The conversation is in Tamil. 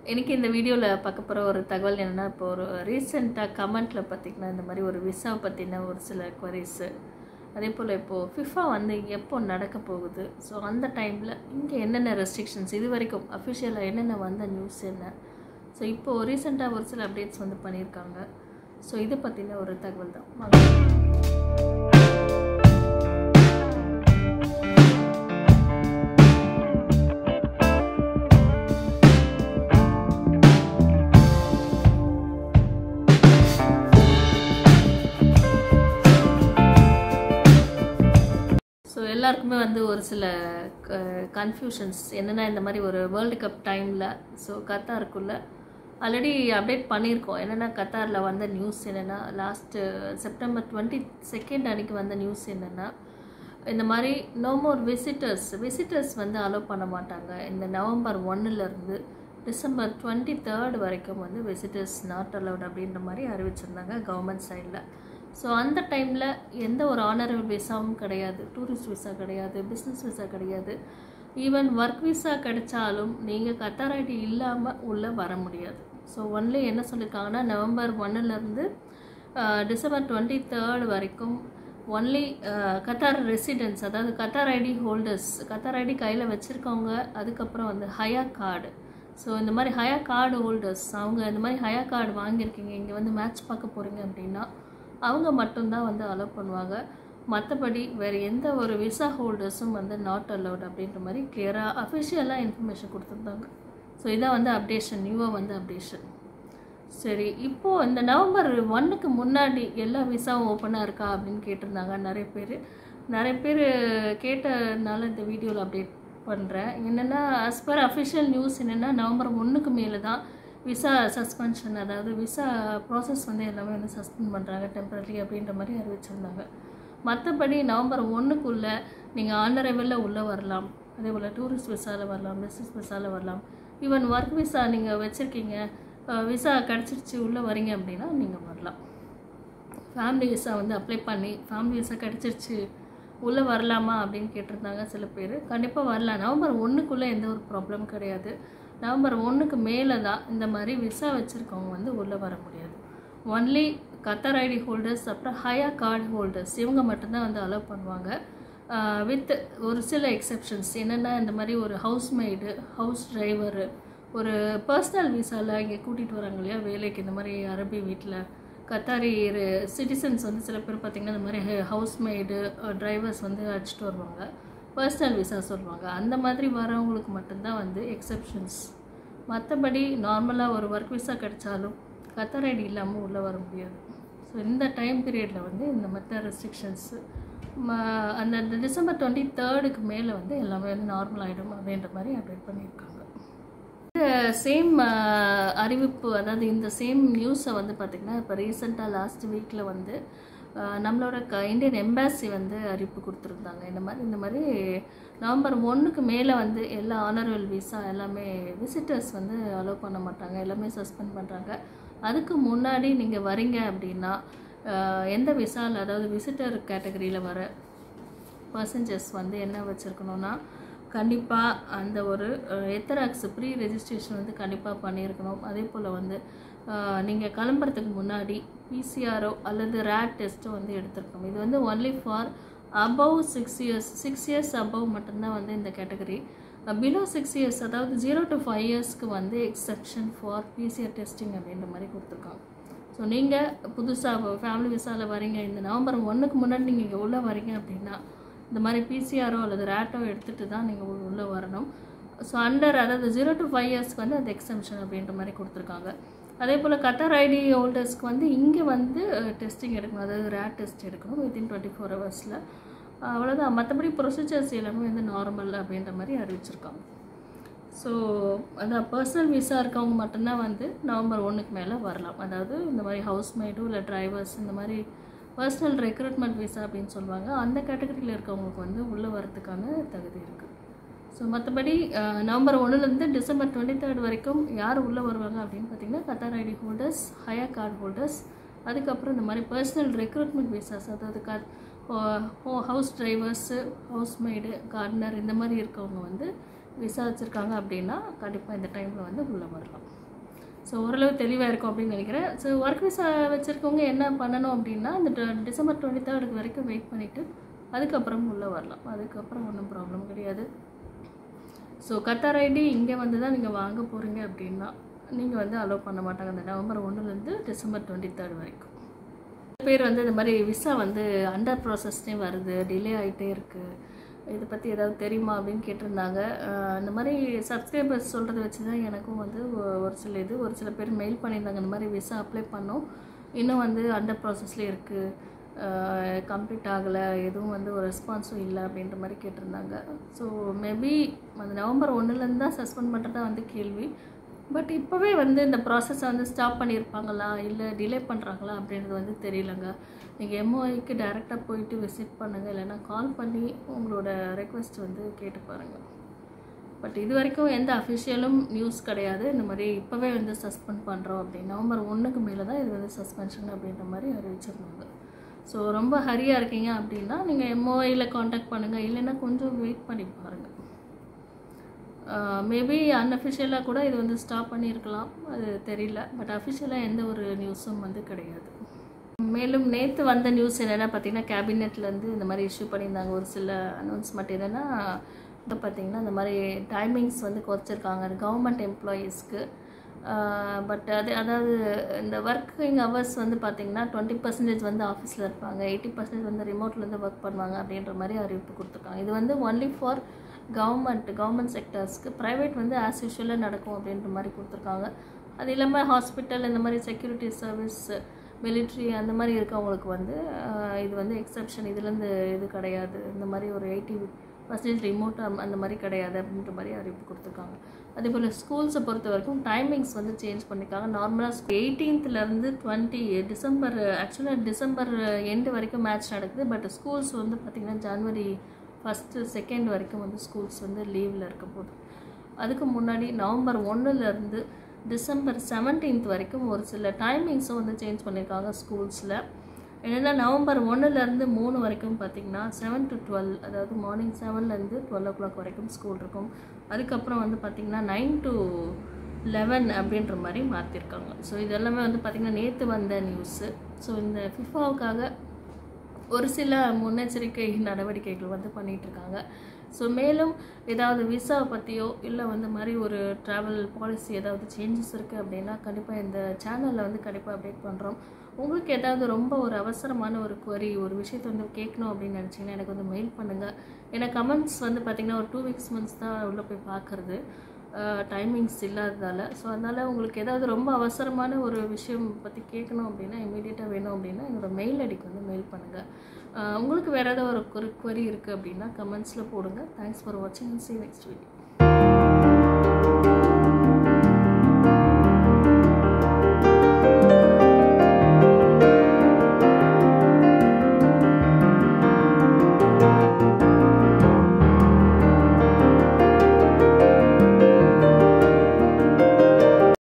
எனக்கு இந்த வீடியோவில் பார்க்க போகிற ஒரு தகவல் என்னென்னா இப்போ ஒரு ரீசெண்டாக கமெண்ட்டில் பார்த்திங்கன்னா இந்த மாதிரி ஒரு விசா பற்றின ஒரு சில குவரிஸு அதே போல் இப்போது ஃபிஃபா வந்து எப்போ நடக்க போகுது ஸோ அந்த டைமில் இங்கே என்னென்ன ரெஸ்ட்ரிக்ஷன்ஸ் இது வரைக்கும் அஃபிஷியலாக என்னென்ன வந்த நியூஸ் என்ன ஸோ இப்போது ரீசெண்டாக ஒரு சில அப்டேட்ஸ் வந்து பண்ணியிருக்காங்க ஸோ இதை பற்றின ஒரு தகவல் தான் வாங்க ஸோ எல்லாருக்குமே வந்து ஒரு சில கன்ஃபியூஷன்ஸ் என்னென்னா இந்த மாதிரி ஒரு வேர்ல்டு கப் டைமில் ஸோ கத்தாருக்குள்ள ஆல்ரெடி அப்டேட் பண்ணியிருக்கோம் என்னென்னா கத்தாரில் வந்த நியூஸ் என்னென்னா லாஸ்ட்டு செப்டம்பர் டுவெண்ட்டி செகண்ட் அன்றைக்கி வந்த நியூஸ் என்னென்னா இந்த மாதிரி நோ மோர் விசிட்டர்ஸ் விசிட்டர்ஸ் வந்து அலோவ் பண்ண மாட்டாங்க இந்த நவம்பர் ஒன்னுலேருந்து டிசம்பர் டுவெண்ட்டி தேர்ட் வரைக்கும் வந்து விசிட்டர்ஸ் நாட் அலவுட் அப்படின்ற மாதிரி அறிவிச்சிருந்தாங்க கவர்மெண்ட் சைடில் ஸோ அந்த டைமில் எந்த ஒரு ஆனரபிள் விசாவும் கிடையாது டூரிஸ்ட் விசா கிடையாது பிஸ்னஸ் விசா கிடையாது ஈவன் ஒர்க் விசா கிடைச்சாலும் நீங்கள் கத்தார் ஐடி இல்லாமல் உள்ளே வர முடியாது ஸோ ஒன்லி என்ன சொல்லியிருக்காங்கன்னா நவம்பர் ஒன்னுலேருந்து டிசம்பர் டுவெண்ட்டி தேர்ட் வரைக்கும் ஒன்லி கத்தார் ரெசிடென்ட்ஸ் அதாவது Qatar ID holders Qatar ID கையில் வச்சுருக்கவங்க அதுக்கப்புறம் வந்து ஹயா கார்டு ஸோ இந்த மாதிரி ஹயா கார்டு ஹோல்டர்ஸ் அவங்க இந்த மாதிரி ஹயா கார்டு வாங்கியிருக்கீங்க இங்கே வந்து மேட்ச் பார்க்க போகிறீங்க அப்படின்னா அவங்க மட்டும்தான் வந்து அலோவ் பண்ணுவாங்க மற்றபடி வேறு எந்த ஒரு விசா ஹோல்டர்ஸும் வந்து நாட் அலவுட் அப்படின்ற மாதிரி கிளியராக அஃபிஷியலாக இன்ஃபர்மேஷன் கொடுத்துருந்தாங்க ஸோ இதான் வந்து அப்டேஷன் நியூவாக வந்து அப்டேஷன் சரி இப்போது இந்த நவம்பர் ஒன்னுக்கு முன்னாடி எல்லா விசாவும் ஓப்பனாக இருக்கா அப்படின்னு கேட்டிருந்தாங்க நிறைய பேர் நிறைய பேர் கேட்டனால இந்த வீடியோவில் அப்டேட் பண்ணுறேன் என்னென்னா ஆஸ் பர் அஃபிஷியல் நியூஸ் என்னென்னா நவம்பர் ஒன்றுக்கு மேலே தான் விசா சஸ்பென்ஷன் அதாவது விசா ப்ராசஸ் வந்து எல்லாமே வந்து சஸ்பெண்ட் பண்ணுறாங்க டெம்பரரி அப்படின்ற மாதிரி அறிவிச்சிருந்தாங்க மற்றபடி நவம்பர் ஒன்றுக்குள்ளே நீங்கள் ஆனரபிளில் உள்ளே வரலாம் அதே போல் டூரிஸ்ட் விசாவில் வரலாம் பிஸ்னஸ் விசாவில் வரலாம் ஈவன் ஒர்க் விசா நீங்கள் வச்சுருக்கீங்க விசா கிடச்சிருச்சு உள்ளே வரீங்க அப்படின்னா நீங்கள் வரலாம் ஃபேமிலி விசா வந்து அப்ளை பண்ணி ஃபேமிலி விசா கிடச்சிருச்சு உள்ளே வரலாமா அப்படின்னு கேட்டிருந்தாங்க சில பேர் கண்டிப்பாக வரலாம் நவம்பர் ஒன்றுக்குள்ளே எந்த ஒரு ப்ராப்ளம் கிடையாது நவம்பர் ஒன்றுக்கு மேலே தான் இந்த மாதிரி விசா வச்சுருக்கவங்க வந்து உள்ளே வர முடியாது ஒன்லி கத்தார் ஐடி ஹோல்டர்ஸ் அப்புறம் ஹயா கார்டு ஹோல்டர்ஸ் இவங்க மட்டும்தான் வந்து அலோவ் பண்ணுவாங்க வித் ஒரு சில எக்ஸப்ஷன்ஸ் என்னென்னா இந்த மாதிரி ஒரு ஹவுஸ் மெய்டு ஹவுஸ் டிரைவரு ஒரு பர்சனல் விசாவில் இங்கே கூட்டிகிட்டு வராங்க இல்லையா வேலைக்கு இந்த மாதிரி அரபி வீட்டில் கத்தாரி சிட்டிசன்ஸ் வந்து சில பேர் பார்த்திங்கன்னா இந்த மாதிரி ஹவுஸ் மெய்டு டிரைவர்ஸ் வந்து அடிச்சுட்டு வருவாங்க பர்சனல் விசா சொல்லுவாங்க அந்த மாதிரி வரவங்களுக்கு மட்டும்தான் வந்து எக்ஸப்ஷன்ஸ் மற்றபடி நார்மலாக ஒரு ஒர்க் விசா கிடைச்சாலும் கத்தார் ஐடி இல்லாமல் உள்ளே வர முடியாது ஸோ இந்த டைம் பீரியடில் வந்து இந்த மற்ற ரெஸ்ட்ரிக்ஷன்ஸு அந்த டிசம்பர் டுவெண்ட்டி தேர்டுக்கு மேலே வந்து எல்லாமே வந்து நார்மல் ஆகிடும் அப்படின்ற மாதிரி அப்டேட் பண்ணியிருக்காங்க இந்த சேம் அறிவிப்பு அதாவது இந்த சேம் நியூஸை வந்து பார்த்திங்கன்னா இப்போ ரீசெண்டாக லாஸ்ட் வீக்கில் வந்து நம்மளோட க இந்தியன் எம்பேசி வந்து அறிவிப்பு கொடுத்துருந்தாங்க இந்த மாதிரி இந்த மாதிரி நவம்பர் ஒன்றுக்கு மேலே வந்து எல்லா ஆனரபிள் விசா எல்லாமே விசிட்டர்ஸ் வந்து அலோவ் பண்ண மாட்டாங்க எல்லாமே சஸ்பெண்ட் பண்ணுறாங்க அதுக்கு முன்னாடி நீங்கள் வரீங்க அப்படின்னா எந்த விசாவில் அதாவது விசிட்டர் கேட்டகரியில் வர பர்சன்ஜர்ஸ் வந்து என்ன வச்சுருக்கணுன்னா கண்டிப்பாக அந்த ஒரு எத்தராக்ஸ் ப்ரீ ரெஜிஸ்ட்ரேஷன் வந்து கண்டிப்பாக பண்ணியிருக்கணும் அதே போல் வந்து நீங்கள் கிளம்புறதுக்கு முன்னாடி பிசிஆரோ அல்லது ரேட் டெஸ்ட்டோ வந்து எடுத்துருக்கணும் இது வந்து only for above six years six years above மட்டும்தான் வந்து இந்த கேட்டகரி பிலோ சிக்ஸ் இயர்ஸ் அதாவது ஜீரோ டு ஃபைவ் இயர்ஸ்க்கு வந்து எக்ஸப்ஷன் ஃபார் பிசிஆர் டெஸ்டிங் அப்படின்ற மாதிரி கொடுத்துருக்காங்க ஸோ நீங்கள் புதுசாக ஃபேமிலி விசாவில் வரீங்க இந்த நவம்பர் ஒன்றுக்கு முன்னாடி நீங்கள் இங்கே உள்ளே வரீங்க அப்படின்னா இந்த மாதிரி பிசிஆரோ அல்லது ரேட்டோ எடுத்துகிட்டு தான் நீங்கள் உள்ளே வரணும் ஸோ அண்டர் அதாவது ஜீரோ டு ஃபைவ் இயர்ஸ்க்கு வந்து அது எக்ஸம்ஷன் அப்படின்ற மாதிரி கொடுத்துருக்காங்க அதே போல் கத்தார் ஐடி ஹோல்டர்ஸ்க்கு வந்து இங்கே வந்து டெஸ்டிங் எடுக்கணும் அதாவது ரேட் டெஸ்ட் எடுக்கணும் வித்தின் டுவெண்ட்டி ஃபோர் ஹவர்ஸில் அவ்வளோதான் மற்றபடி ப்ரொசீஜர்ஸ் எல்லாமே வந்து நார்மல் அப்படின்ற மாதிரி அறிவிச்சிருக்காங்க ஸோ அதான் பர்சனல் விசா இருக்கவங்க மட்டும்தான் வந்து நவம்பர் ஒன்றுக்கு மேலே வரலாம் அதாவது இந்த மாதிரி ஹவுஸ் மெய்டும் இல்லை டிரைவர்ஸ் இந்த மாதிரி பர்சனல் ரெக்ரூட்மெண்ட் விசா அப்படின்னு சொல்லுவாங்க அந்த கேட்டகரியில் இருக்கவங்களுக்கு வந்து உள்ளே வரதுக்கான தகுதி இருக்குது ஸோ மற்றபடி நவம்பர் ஒன்றுலேருந்து டிசம்பர் டுவெண்ட்டி தேர்ட் வரைக்கும் யார் உள்ளே வருவாங்க அப்படின்னு பார்த்தீங்கன்னா Qatar ID holders Hayya card holders அதுக்கப்புறம் இந்த மாதிரி பர்சனல் ரெக்ரூட்மெண்ட் விசாஸ் அதாவது car house drivers house maid gardener இந்த மாதிரி இருக்கவங்க வந்து விசா வச்சுருக்காங்க அப்படின்னா கண்டிப்பாக இந்த டைமில் வந்து உள்ளே வரலாம் ஸோ ஓரளவு தெளிவாக இருக்கும் அப்படின்னு நினைக்கிறேன் ஸோ ஒர்க் விசா வச்சுருக்கவங்க என்ன பண்ணணும் அப்படின்னா இந்த ட- டிசம்பர் டுவெண்ட்டி தேர்டுக்கு வரைக்கும் வெயிட் பண்ணிவிட்டு அதுக்கப்புறம் உள்ளே வரலாம் அதுக்கப்புறம் ஒன்றும் ப்ராப்ளம் கிடையாது ஸோ கத்தார் ஐடி இங்கே வந்து தான் நீங்கள் வாங்க போகிறீங்க அப்படின்னா நீங்கள் வந்து அலோவ் பண்ண மாட்டாங்க அந்த நவம்பர் ஒன்றுலேருந்து டிசம்பர் டுவெண்ட்டி தேர்ட் வரைக்கும் சில பேர் வந்து இந்த மாதிரி விசா வந்து அண்டர் ப்ராசஸ்னே வருது டிலே ஆகிட்டே இருக்குது இதை பற்றி ஏதாவது தெரியுமா அப்படின்னு கேட்டிருந்தாங்க அஹ் இந்த மாதிரி சப்ஸ்கிரைபர்ஸ் சொல்கிறத வச்சு தான் எனக்கும் வந்து ஒ- ஒரு சில இது ஒரு சில பேர் மெயில் பண்ணியிருந்தாங்க இந்த மாதிரி விசா அப்ளை பண்ணோம் இன்னும் வந்து அண்டர் ப்ராசஸ்லேயே இருக்குது கம்ப்ளீட் ஆகலை எதுவும் வந்து ஒரு ரெஸ்பான்ஸும் இல்லை அப்படின்ற மாதிரி கேட்டிருந்தாங்க ஸோ மேபி அந்த நவம்பர் ஒன்றுலேருந்து தான் சஸ்பெண்ட் பண்ணுறதா வந்து கேள்வி பட் இப்போவே வந்து இந்த ப்ராசஸை வந்து ஸ்டாப் பண்ணியிருப்பாங்களா இல்லை டிலே பண்ணுறாங்களா அப்படின்றது வந்து தெரியலங்க நீங்கள் எம்ஓஐக்கு டைரெக்டாக போயிட்டு விசிட் பண்ணுங்கள் இல்லைன்னா கால் பண்ணி உங்களோட ரெக்வெஸ்ட் வந்து கேட்டு பாருங்கள் பட் இது வரைக்கும் எந்த அஃபிஷியலும் நியூஸ் கிடையாது இந்த மாதிரி இப்போவே வந்து சஸ்பெண்ட் பண்ணுறோம் அப்படின்னு நவம்பர் ஒன்றுக்கு மேலே தான் இது வந்து சஸ்பென்ஷன் அப்படின்ற மாதிரி அறிவிச்சிருந்தாங்க ஸோ ரொம்ப ஹரியாக இருக்கீங்க அப்படின்னா நீங்கள் எம்ஓஐயில் காண்டாக்ட் பண்ணுங்கள் இல்லைன்னா கொஞ்சம் வெயிட் பண்ணி பாருங்கள் மேபி அன்அஃபிஷியலாக கூட இது வந்து ஸ்டாப் பண்ணியிருக்கலாம் அது தெரியல பட் அஃபிஷியலாக எந்த ஒரு நியூஸும் வந்து கிடையாது மேலும் நேற்று வந்த நியூஸ் என்னென்னா பார்த்தீங்கன்னா கேபினெட்லேருந்து இந்த மாதிரி இஷ்யூ பண்ணியிருந்தாங்க ஒரு சில அனௌன்ஸ்மெண்ட் என்னென்னா இப்போ பார்த்தீங்கன்னா இந்த மாதிரி டைமிங்ஸ் வந்து குறைச்சிருக்காங்க கவர்மெண்ட் எம்ப்ளாயீஸ்க்கு பட் அது அதாவது இந்த ஒர்க்கிங் ஹவர்ஸ் வந்து பார்த்தீங்கன்னா டுவெண்ட்டி பர்சன்டேஜ் வந்து ஆஃபீஸில் இருப்பாங்க எயிட்டி பர்சன்டேஜ் வந்து ரிமோட்லேருந்து ஒர்க் பண்ணுவாங்க அப்படின்ற மாதிரி அறிவிப்பு கொடுத்துருக்காங்க இது வந்து ஒன்லி ஃபார் கவர்மெண்ட் கவர்மெண்ட் செக்டர்ஸ்க்கு ப்ரைவேட் வந்து ஆஸ் யூஷுவலாக நடக்கும் அப்படின்ற மாதிரி கொடுத்துருக்காங்க அது இல்லாமல் ஹாஸ்பிட்டல் இந்த மாதிரி செக்யூரிட்டி சர்வீஸ் மிலிட்ரி அந்த மாதிரி இருக்கவங்களுக்கு வந்து ஆஹ், இது வந்து எக்ஸப்ஷன் இதுலேருந்து இது கிடையாது இந்த மாதிரி ஒரு எயிட்டி பர்சன்டேஜ் ரிமோட் அந்த மாதிரி கிடையாது அப்படின்ற மாதிரி அறிவிப்பு கொடுத்துருக்காங்க அதே போல் ஸ்கூல்ஸை பொறுத்த வரைக்கும் டைமிங்ஸ் வந்து சேஞ்ச் பண்ணியிருக்காங்க நார்மலாக எயிட்டீன்த்லேருந்து டுவெண்ட்டி டிசம்பர் ஆக்சுவலாக டிசம்பர் எண்டு வரைக்கும் மேட்ச் நடக்குது பட் ஸ்கூல்ஸ் வந்து பார்த்திங்கன்னா ஜனவரி ஃபஸ்ட்டு செகண்ட் வரைக்கும் வந்து ஸ்கூல்ஸ் வந்து லீவில் இருக்க போகுது அதுக்கு முன்னாடி நவம்பர் ஒன்றுலேருந்து டிசம்பர் செவன்டீன்த் வரைக்கும் ஒரு சில டைமிங்ஸும் வந்து சேஞ்ச் பண்ணியிருக்காங்க ஸ்கூல்ஸில் என்னென்னா நவம்பர் ஒன்றுலேருந்து மூணு வரைக்கும் பார்த்திங்கன்னா செவன் டு டுவெல் அதாவது மார்னிங் செவன்லேருந்து டுவெல் ஓ கிளாக் வரைக்கும் ஸ்கூல் இருக்கும் அதுக்கப்புறம் வந்து பார்த்திங்கன்னா நைன் டு லெவன் அப்படின்ற மாதிரி மாற்றிருக்காங்க ஸோ இது எல்லாமே வந்து பார்த்திங்கன்னா நேற்று வந்த நியூஸு ஸோ இந்த ஃபிஃபாவுக்காக ஒரு சில முன்னெச்சரிக்கை நடவடிக்கைகள் வந்து பண்ணிட்டு இருக்காங்க ஸோ மேலும் ஏதாவது விசாவை பற்றியோ இல்லை வந்து மாதிரி ஒரு ட்ராவல் பாலிசி ஏதாவது சேஞ்சஸ் இருக்குது அப்படின்னா கண்டிப்பாக இந்த சேனலில் வந்து கண்டிப்பாக அப்டேட் பண்ணுறோம் உங்களுக்கு ஏதாவது ரொம்ப ஒரு அவசரமான ஒரு query ஒரு விஷயத்தை வந்து கேட்கணும் அப்படின்னு நினச்சிங்கன்னா எனக்கு வந்து மெயில் பண்ணுங்கள் ஏன்னா கமெண்ட்ஸ் வந்து பார்த்திங்கன்னா ஒரு டூ வீக்ஸ் மந்த்ஸ் தான் உள்ளே போய் பார்க்குறது டைமிங்ஸ் இல்லாததால் ஸோ அதனால் உங்களுக்கு ஏதாவது ரொம்ப அவசரமான ஒரு விஷயம் பற்றி கேட்கணும் அப்படின்னா இமீடியட்டாக வேணும் அப்படின்னா என்னோட மெயில் ஐடிக்கு வந்து மெயில் பண்ணுங்கள் உங்களுக்கு வேறு ஏதாவது ஒரு ஒரு query இருக்குது அப்படின்னா கமெண்ட்ஸில் போடுங்க தேங்க்ஸ் ஃபார் வாட்சிங் see you நெக்ஸ்ட் வீடியோ